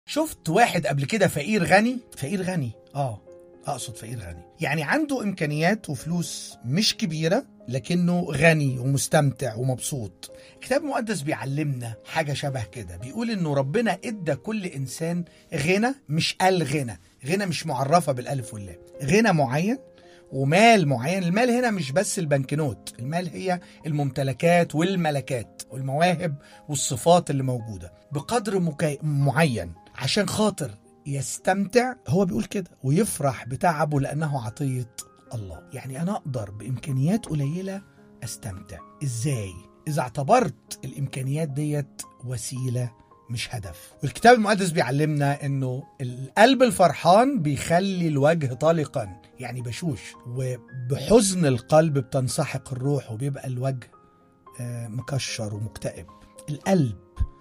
شفت واحد قبل كده فقير غني فقير غني اه اقصد فقير غني يعني عنده امكانيات وفلوس مش كبيره لكنه غني ومستمتع ومبسوط الكتاب المقدس بيعلمنا حاجه شبه كده بيقول انه ربنا ادى كل انسان غنى مش الغنى غنى مش معرفه بالالف واللام غنى معين ومال معين المال هنا مش بس البنكنوت المال هي الممتلكات والملكات والمواهب والصفات اللي موجودة بقدر مكي... معين عشان خاطر يستمتع هو بيقول كده ويفرح بتعبه لأنه عطية الله يعني أنا أقدر بإمكانيات قليلة أستمتع إزاي؟ إذا اعتبرت الإمكانيات ديت وسيلة مش هدف والكتاب المقدس بيعلمنا انه القلب الفرحان بيخلي الوجه طلقا يعني بشوش وبحزن القلب بتنسحق الروح وبيبقى الوجه آه، مكشر ومكتئب القلب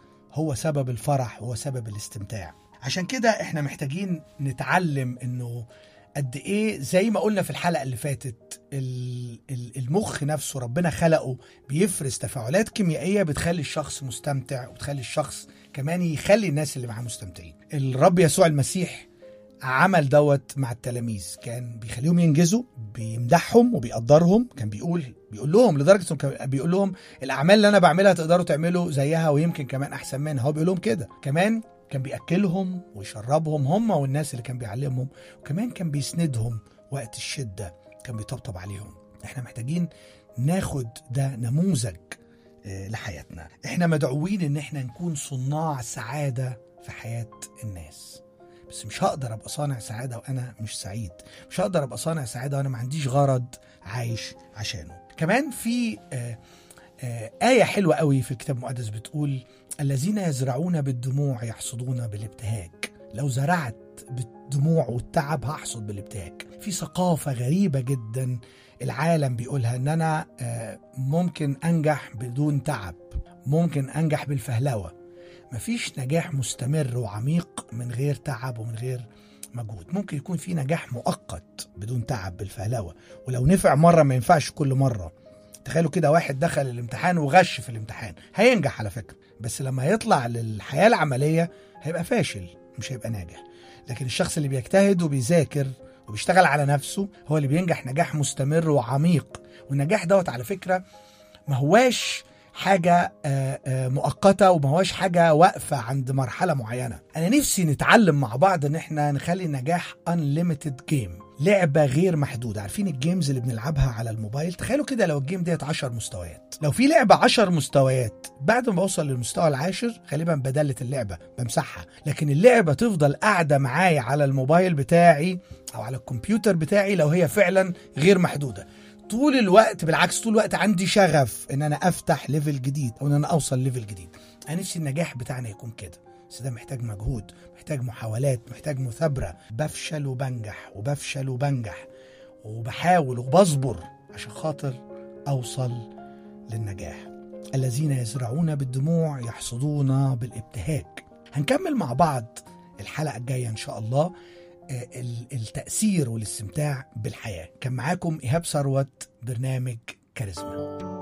هو سبب الفرح هو سبب الاستمتاع عشان كده احنا محتاجين نتعلم انه قد ايه زي ما قلنا في الحلقه اللي فاتت ال- ال- المخ نفسه ربنا خلقه بيفرز تفاعلات كيميائيه بتخلي الشخص مستمتع وبتخلي الشخص كمان يخلي الناس اللي معاه مستمتعين الرب يسوع المسيح عمل دوت مع التلاميذ كان بيخليهم ينجزوا بيمدحهم وبيقدرهم كان بيقول بيقول لهم لدرجه انه كان بيقول لهم الاعمال اللي انا بعملها تقدروا تعملوا زيها ويمكن كمان احسن منها هو بيقول لهم كده كمان كان بياكلهم ويشربهم هم والناس اللي كان بيعلمهم وكمان كان بيسندهم وقت الشده كان بيطبطب عليهم احنا محتاجين ناخد ده نموذج آه، لحياتنا احنا مدعوين ان احنا نكون صناع سعاده في حياه الناس بس مش هقدر ابقى صانع سعاده وانا مش سعيد مش هقدر ابقى صانع سعاده وانا ما عنديش غرض عايش عشانه كمان في آه آه آية حلوة قوي في الكتاب المقدس بتقول الذين يزرعون بالدموع يحصدون بالابتهاج لو زرعت بالدموع والتعب هحصد بالابتهاج في ثقافة غريبة جدا العالم بيقولها ان انا آه، ممكن انجح بدون تعب ممكن انجح بالفهلوة مفيش نجاح مستمر وعميق من غير تعب ومن غير مجهود ممكن يكون في نجاح مؤقت بدون تعب بالفهلوة ولو نفع مرة ما ينفعش كل مرة تخيلوا كده واحد دخل الامتحان وغش في الامتحان هينجح على فكرة بس لما يطلع للحياة العملية هيبقى فاشل مش هيبقى ناجح لكن الشخص اللي بيجتهد وبيذاكر وبيشتغل على نفسه هو اللي بينجح نجاح مستمر وعميق والنجاح دوت على فكرة ما هواش حاجة آه، آه، مؤقتة وما هواش حاجة واقفة عند مرحلة معينة أنا نفسي نتعلم مع بعض إن إحنا نخلي النجاح unlimited game لعبة غير محدودة عارفين الجيمز اللي بنلعبها على الموبايل تخيلوا كده لو الجيم ديت 10 مستويات لو في لعبة 10 مستويات بعد ما بوصل للمستوى العاشر غالبا بدلت اللعبة بمسحها لكن اللعبة تفضل قاعدة معايا على الموبايل بتاعي أو على الكمبيوتر بتاعي لو هي فعلا غير محدودة طول الوقت بالعكس طول الوقت عندي شغف ان انا افتح ليفل جديد او ان انا اوصل ليفل جديد انا نفسي النجاح بتاعنا يكون كده بس ده محتاج مجهود محتاج محاولات محتاج مثابرة بفشل وبنجح وبفشل وبنجح وبحاول وبصبر عشان خاطر اوصل للنجاح الذين يزرعون بالدموع يحصدون بالابتهاج هنكمل مع بعض الحلقة الجاية إن شاء الله آه، ال- التأثير والاستمتاع بالحياة كان معاكم إيهاب ثروت برنامج كاريزما